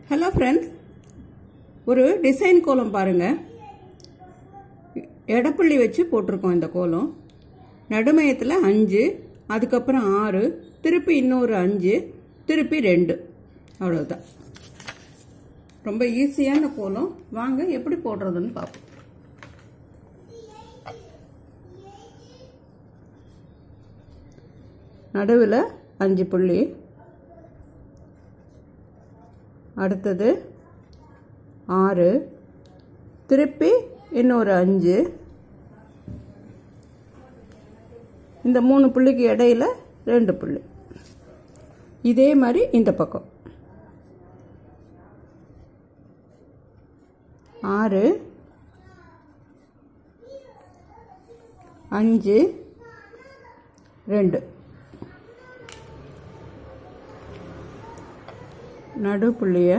hello friends ஒரு design கோலம் பாருங்க எடப்புள்ளி வச்சு போட்டிருக்கோம் இந்த கோலம் நடுமையத்தில் அஞ்சு அதுக்கப்புறம் ஆறு திருப்பி இன்னொரு அஞ்சு திருப்பி ரெண்டு அவ்வளவுதான் ரொம்ப ஈஸியான கோலம் வாங்க எப்படி போடுறதுன்னு பார்ப்போம் நடுவில் அஞ்சு புள்ளி அடுத்தது ஆறு திருப்பி இன்னொரு அஞ்சு இந்த மூணு புள்ளிக்கு இடையில ரெண்டு புள்ளி இதே மாதிரி இந்த பக்கம் ஆறு அஞ்சு ரெண்டு நடு புள்ளிய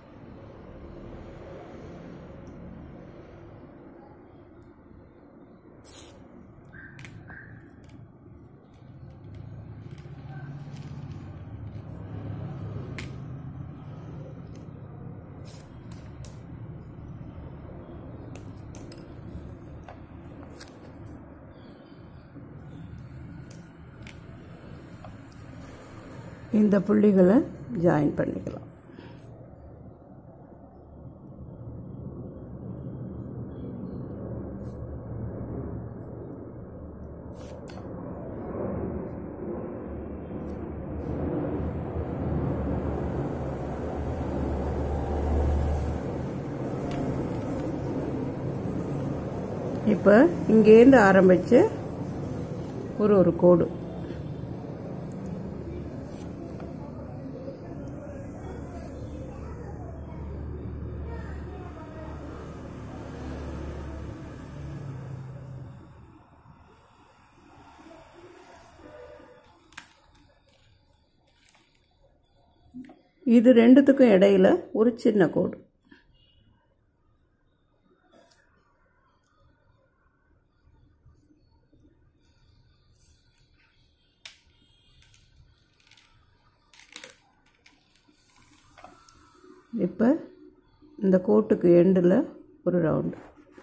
இந்த புள்ளிகளை ஜாயின் பண்ணிக்கலாம் இப்போ இங்கேருந்து ஆரம்பித்து ஒரு ஒரு கோடு இது ரெண்டுத்துக்கும் இடையில ஒரு சின்ன கோடு இப்போ இந்த கோட்டுக்கு எண்டில் ஒரு ரவுண்டு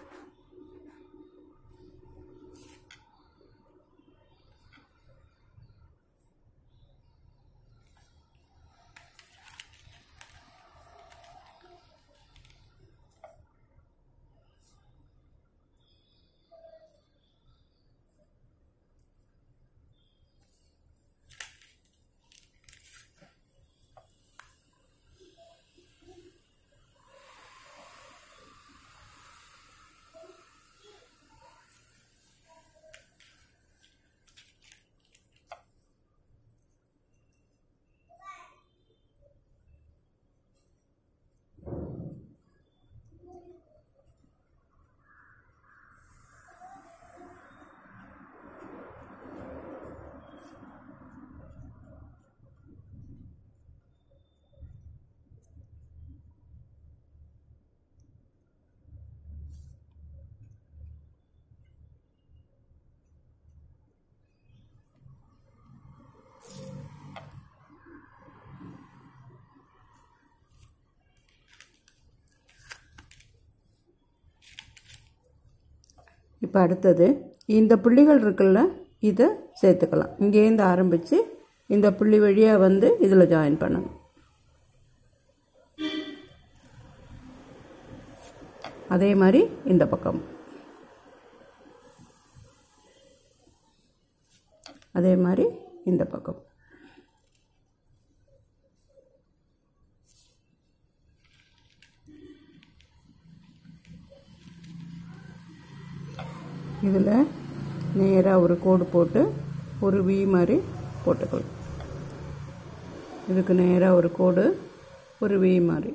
இப்போ அடுத்தது இந்த புள்ளிகள் இருக்குல்ல இதை சேர்த்துக்கலாம் இங்கேருந்து ஆரம்பித்து இந்த புள்ளி வழியாக வந்து இதில் ஜாயின் பண்ணணும் அதே மாதிரி இந்த பக்கம் அதே மாதிரி இந்த பக்கம் இதில் நேராக ஒரு கோடு போட்டு ஒரு வி மாதிரி போட்டுக்கலாம் இதுக்கு நேராக ஒரு கோடு ஒரு வி மாதிரி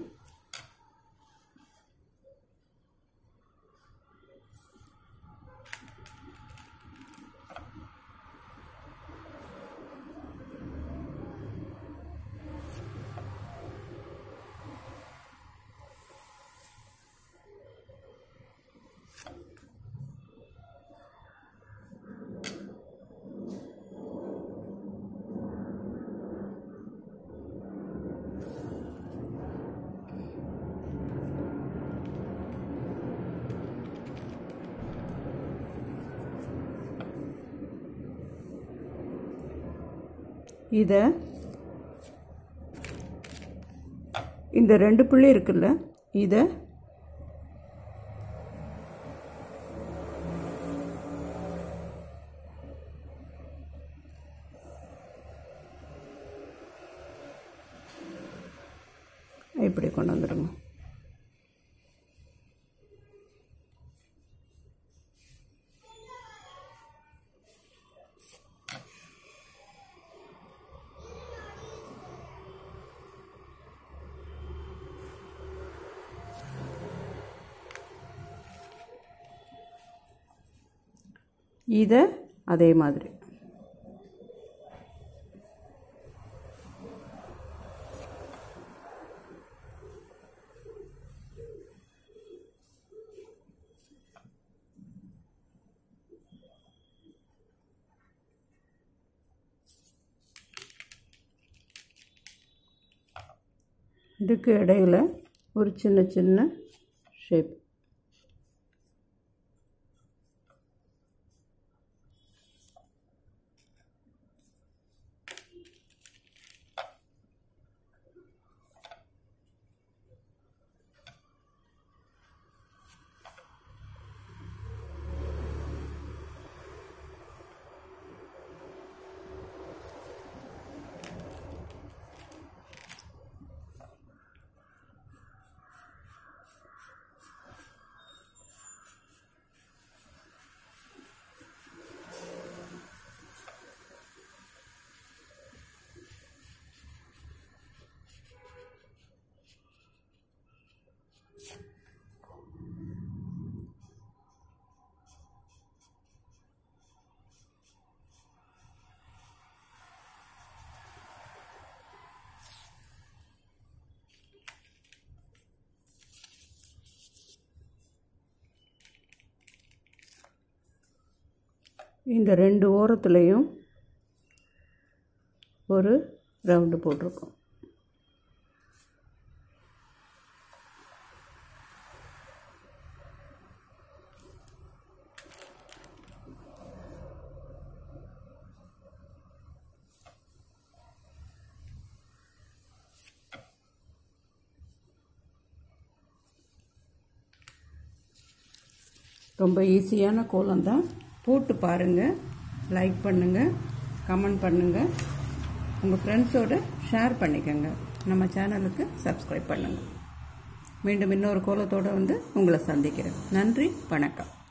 இதை இந்த ரெண்டு புள்ளி இருக்குல்ல இதை இப்படி கொண்டு வந்துடுங்க இதை அதே மாதிரி இதுக்கு இடையில் ஒரு சின்ன சின்ன ஷேப் இந்த ரெண்டு ஓரத்துலேயும் ஒரு ரவுண்டு போட்டிருக்கோம் ரொம்ப ஈஸியான கோலம் தான் போட்டு பாருங்கள் லைக் பண்ணுங்கள் கமெண்ட் பண்ணுங்கள் உங்கள் ஃப்ரெண்ட்ஸோட ஷேர் பண்ணிக்கோங்க நம்ம சேனலுக்கு சப்ஸ்கிரைப் பண்ணுங்கள் மீண்டும் இன்னொரு கோலத்தோடு வந்து உங்களை சந்திக்கிறேன் நன்றி வணக்கம்